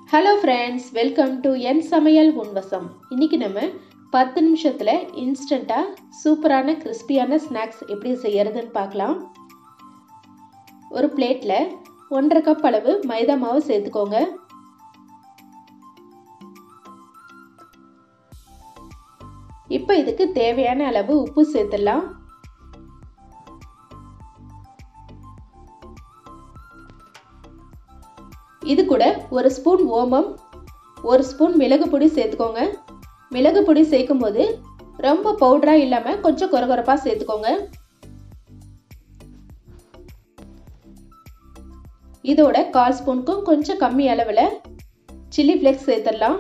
hello friends welcome to என் சமையல் உன்வசம் இன்னைக்கு நம்ம பத்து நிமிஷத்தில் இன்ஸ்டண்ட்டாக சூப்பரான கிறிஸ்பியான ஸ்நாக்ஸ் எப்படி செய்யறதுன்னு பார்க்கலாம் ஒரு பிளேட்டில் ஒன்றரை கப் அளவு மைதா மாவு சேர்த்துக்கோங்க இப்போ இதுக்கு தேவையான அளவு உப்பு சேர்த்துடலாம் இது கூட ஒரு ஸ்பூன் ஓமம் ஒரு ஸ்பூன் மிளகு பொடி சேர்த்துக்கோங்க மிளகு பொடி சேர்க்கும் போது ரொம்ப பவுடராக இல்லாமல் கொஞ்சம் கொரகொரப்பாக சேர்த்துக்கோங்க இதோட கால் ஸ்பூனுக்கும் கொஞ்சம் கம்மி அளவில் சில்லி ஃப்ளேக்ஸ் சேர்த்துடலாம்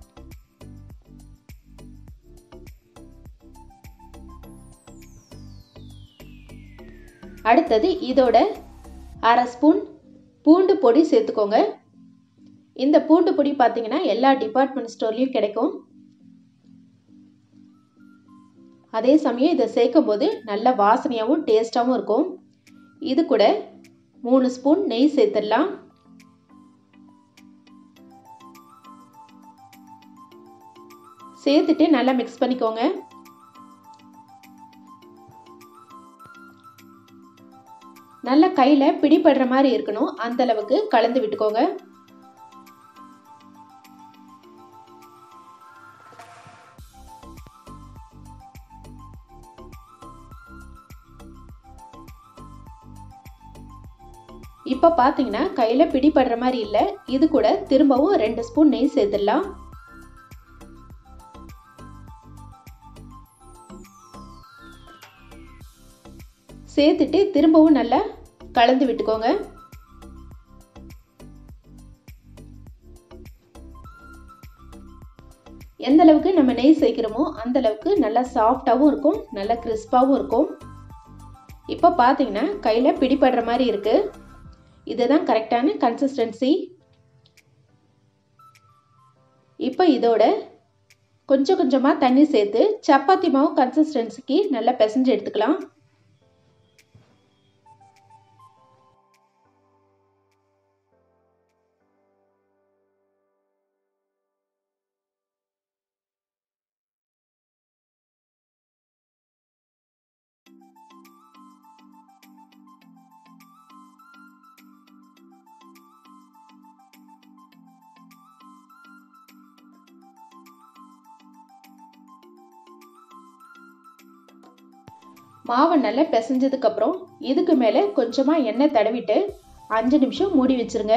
அடுத்தது இதோட அரை ஸ்பூன் பூண்டு பொடி சேர்த்துக்கோங்க இந்த பூண்டு பொடி பார்த்தீங்கன்னா எல்லா டிபார்ட்மெண்ட் ஸ்டோர்லேயும் கிடைக்கும் அதே சமயம் இதை சேர்க்கும் போது நல்ல வாசனையாகவும் டேஸ்டாகவும் இருக்கும் இது கூட மூணு ஸ்பூன் நெய் சேர்த்துடலாம் சேர்த்துட்டு நல்லா மிக்ஸ் பண்ணிக்கோங்க நல்லா கையில் பிடிபடுற மாதிரி இருக்கணும் அந்த அளவுக்கு கலந்து விட்டுக்கோங்க இப்போ பார்த்தீங்கன்னா கையில் பிடிபடுற மாதிரி இல்லை இது கூட திரும்பவும் ரெண்டு ஸ்பூன் நெய் சேர்த்துடலாம் சேர்த்துட்டு திரும்பவும் நல்லா கலந்து விட்டுக்கோங்க எந்த அளவுக்கு நம்ம நெய் சேர்க்கிறோமோ அந்த அளவுக்கு நல்லா சாஃப்டாகவும் இருக்கும் நல்லா கிறிஸ்பாகவும் இருக்கும் இப்போ பார்த்தீங்கன்னா கையில் பிடிபடுற மாதிரி இருக்குது இதுதான் கரெக்டான கன்சிஸ்டன்சி இப்போ இதோட கொஞ்சம் கொஞ்சமாக தண்ணி சேர்த்து சப்பாத்தி மாவு கன்சிஸ்டன்சிக்கு நல்லா பிசைஞ்சு எடுத்துக்கலாம் மாவை நல்லா பிசைஞ்சதுக்கப்புறம் இதுக்கு மேலே கொஞ்சமாக எண்ணெய் தடவிட்டு அஞ்சு நிமிஷம் மூடி வச்சுருங்க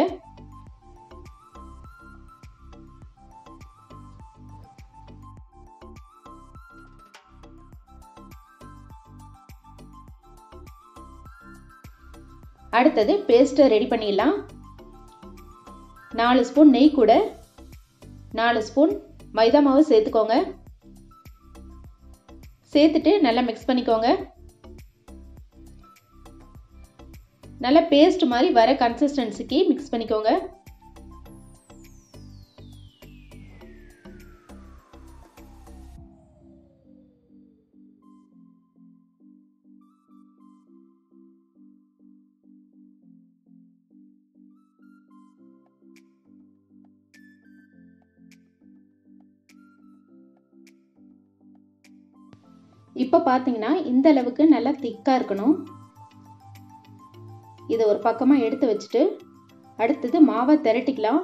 அடுத்தது பேஸ்ட்டை ரெடி பண்ணிடலாம் நாலு ஸ்பூன் நெய் கூட நாலு ஸ்பூன் மைதா மாவு சேர்த்துக்கோங்க சேர்த்துட்டு நல்லா மிக்ஸ் பண்ணிக்கோங்க நல்ல பேஸ்ட் மாதிரி வர கன்சிஸ்டன்சிக்கு மிக்ஸ் பண்ணிக்கோங்க இப்போ பார்த்தீங்கன்னா இந்த அளவுக்கு நல்லா திக்காக இருக்கணும் இதை ஒரு பக்கமாக எடுத்து வச்சுட்டு அடுத்தது மாவை திரட்டிக்கலாம்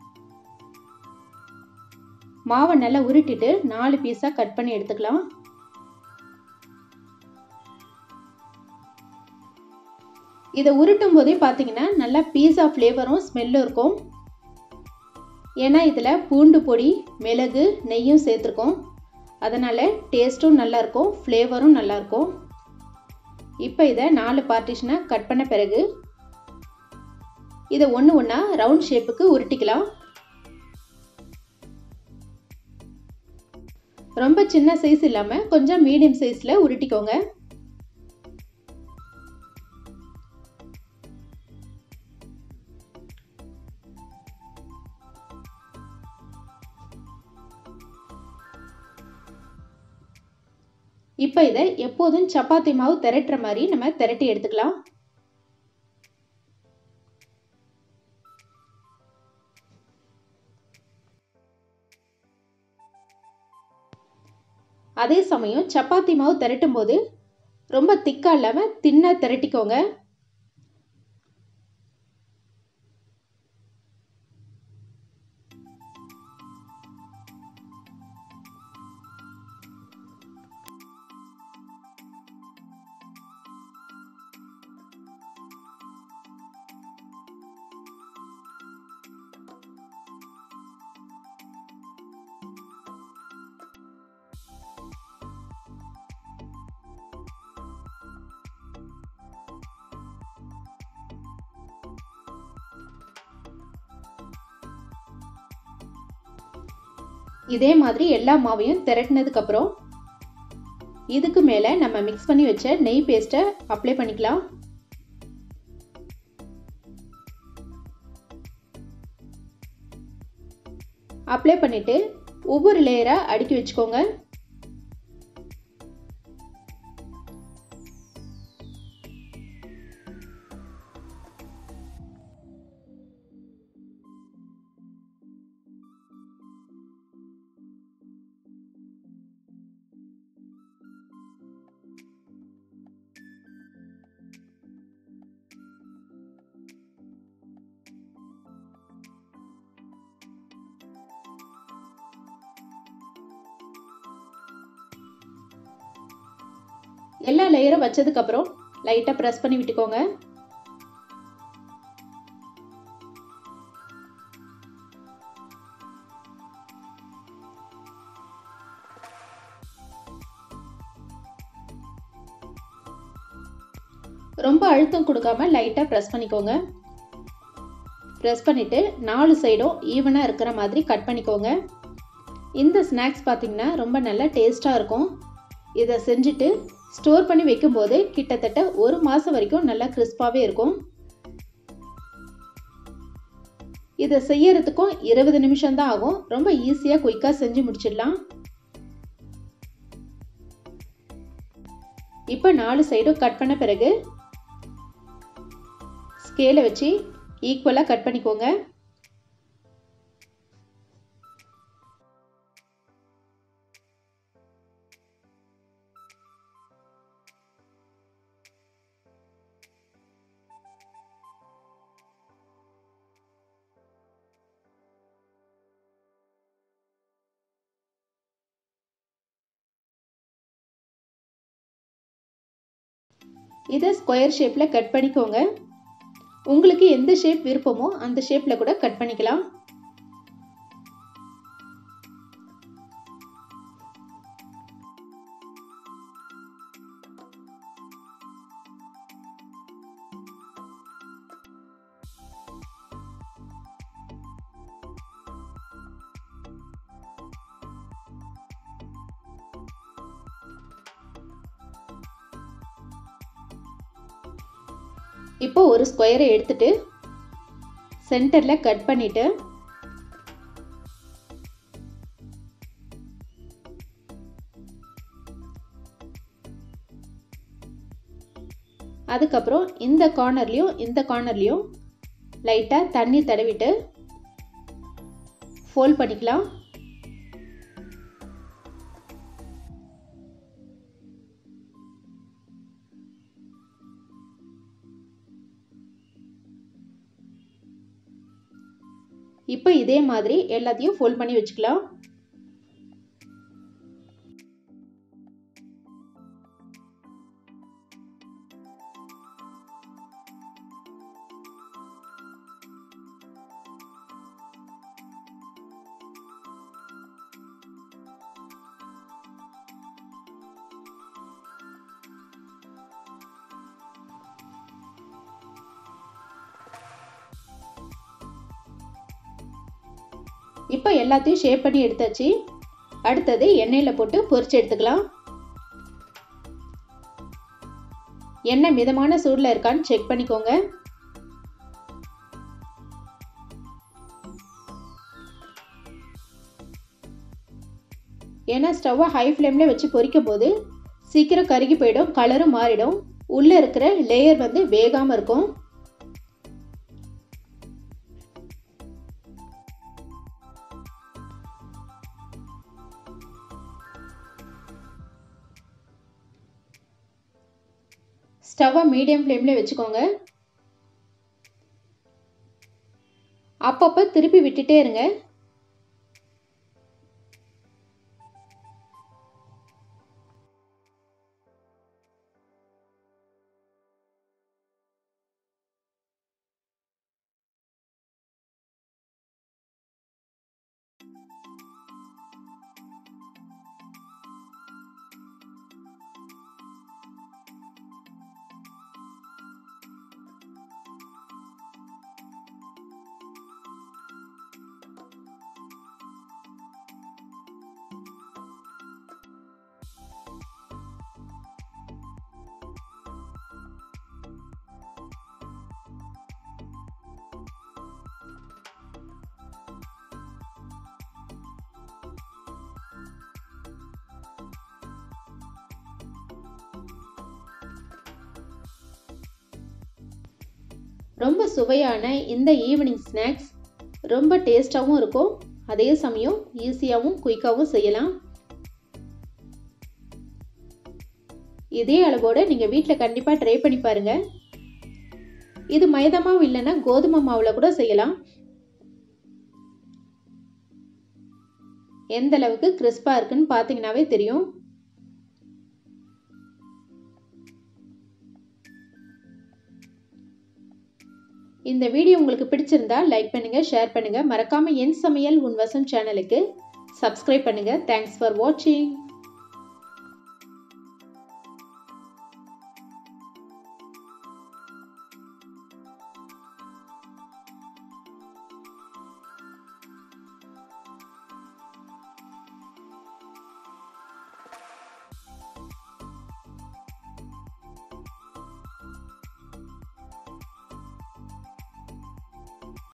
மாவை நல்லா உருட்டிட்டு நாலு பீஸாக கட் பண்ணி எடுத்துக்கலாம் இதை உருட்டும் போதே பார்த்தீங்கன்னா நல்லா பீஸா ஃப்ளேவரும் ஸ்மெல்லும் இருக்கும் ஏன்னா இதில் பூண்டு பொடி மிளகு நெய்யும் சேர்த்துருக்கோம் அதனால் டேஸ்ட்டும் நல்லாயிருக்கும் ஃப்ளேவரும் நல்லாயிருக்கும் இப்போ இதை நாலு பார்ட்டிஷனாக கட் பண்ண பிறகு இதை ஒன்று ஒன்றா ரவுண்ட் ஷேப்புக்கு உருட்டிக்கலாம் ரொம்ப சின்ன சைஸ் இல்லாமல் கொஞ்சம் மீடியம் சைஸில் உருட்டிக்கோங்க இப்போ இதை எப்போதும் சப்பாத்தி மாவு திரட்டுற மாதிரி நம்ம திரட்டி எடுத்துக்கலாம் அதே சமயம் சப்பாத்தி மாவு திரட்டும் போது ரொம்ப திக்காக இல்லாமல் தின்னாக திரட்டிக்கோங்க இதே மாதிரி எல்லா மாவையும் திரட்டினதுக்கப்புறம் இதுக்கு மேலே நம்ம மிக்ஸ் பண்ணி வச்ச நெய் பேஸ்ட்டை அப்ளை பண்ணிக்கலாம் அப்ளை பண்ணிவிட்டு ஒவ்வொரு லேயராக அடுக்கி வச்சுக்கோங்க எல்லா லேயரும் வச்சதுக்கப்புறம் லைட்டாக ப்ரெஸ் பண்ணி விட்டுக்கோங்க ரொம்ப அழுத்தம் கொடுக்காம லைட்டாக ப்ரெஸ் பண்ணிக்கோங்க ப்ரெஸ் பண்ணிவிட்டு நாலு சைடும் ஈவனாக இருக்கிற மாதிரி கட் பண்ணிக்கோங்க இந்த ஸ்நாக்ஸ் பார்த்திங்கன்னா ரொம்ப நல்லா டேஸ்ட்டாக இருக்கும் இதை செஞ்சுட்டு ஸ்டோர் பண்ணி வைக்கும்போது கிட்டத்தட்ட ஒரு மாதம் வரைக்கும் நல்லா கிறிஸ்பாகவே இருக்கும் இதை செய்யறதுக்கும் இருபது நிமிஷம் தான் ஆகும் ரொம்ப ஈஸியாக குயிக்காக செஞ்சு முடிச்சிடலாம் இப்போ நாலு சைடும் கட் பண்ண பிறகு ஸ்கேலை வச்சு ஈக்குவலாக கட் பண்ணிக்கோங்க இதை ஸ்கொயர் ஷேப்பில் கட் பண்ணிக்கோங்க உங்களுக்கு எந்த ஷேப் விருப்பமோ அந்த ஷேப்பில் கூட கட் பண்ணிக்கலாம் இப்போ ஒரு ஸ்கொயரை எடுத்துட்டு சென்டரில் கட் பண்ணிட்டு அதுக்கப்புறம் இந்த கார்னர்லேயும் இந்த கார்னர்லேயும் லைட்டாக தண்ணி தடவிட்டு ஃபோல்ட் பண்ணிக்கலாம் இப்போ இதே மாதிரி எல்லாத்தையும் ஃபோல்ட் பண்ணி வச்சுக்கலாம் இப்போ எல்லாத்தையும் ஷேப் பண்ணி எடுத்தாச்சு அடுத்தது எண்ணெயில் போட்டு பொரிச்சு எடுத்துக்கலாம் எண்ணெய் மிதமான சூடில் இருக்கான்னு செக் பண்ணிக்கோங்க ஏன்னா ஸ்டவ்வை ஹை ஃப்ளேமில் வச்சு பொரிக்கும் போது சீக்கிரம் கருகி போயிடும் கலரும் மாறிடும் உள்ளே இருக்கிற லேயர் வந்து வேகாமல் இருக்கும் ஸ்டவ்வை மீடியம் ஃப்ளேமில் வச்சுக்கோங்க அப்பப்போ திருப்பி விட்டுட்டே இருங்க ரொம்ப சுவையான இந்த ஈவினிங் ஸ்நாக்ஸ் ரொம்ப டேஸ்ட்டாகவும் இருக்கும் அதே சமயம் ஈஸியாகவும் குயிக்காகவும் செய்யலாம் இதே அளவோடு நீங்கள் வீட்டில் கண்டிப்பாக ட்ரை பண்ணி பாருங்கள் இது மைதா மாவு இல்லைன்னா கோதுமை மாவில் கூட செய்யலாம் எந்த அளவுக்கு கிறிஸ்பாக இருக்குன்னு பார்த்தீங்கன்னாவே தெரியும் இந்த வீடியோ உங்களுக்கு பிடிச்சிருந்தா லைக் பண்ணுங்கள் ஷேர் பண்ணுங்கள் மறக்காமல் என் சமையல் உன் வசம் சேனலுக்கு சப்ஸ்கிரைப் பண்ணுங்கள் தேங்க்ஸ் ஃபார் வாட்சிங்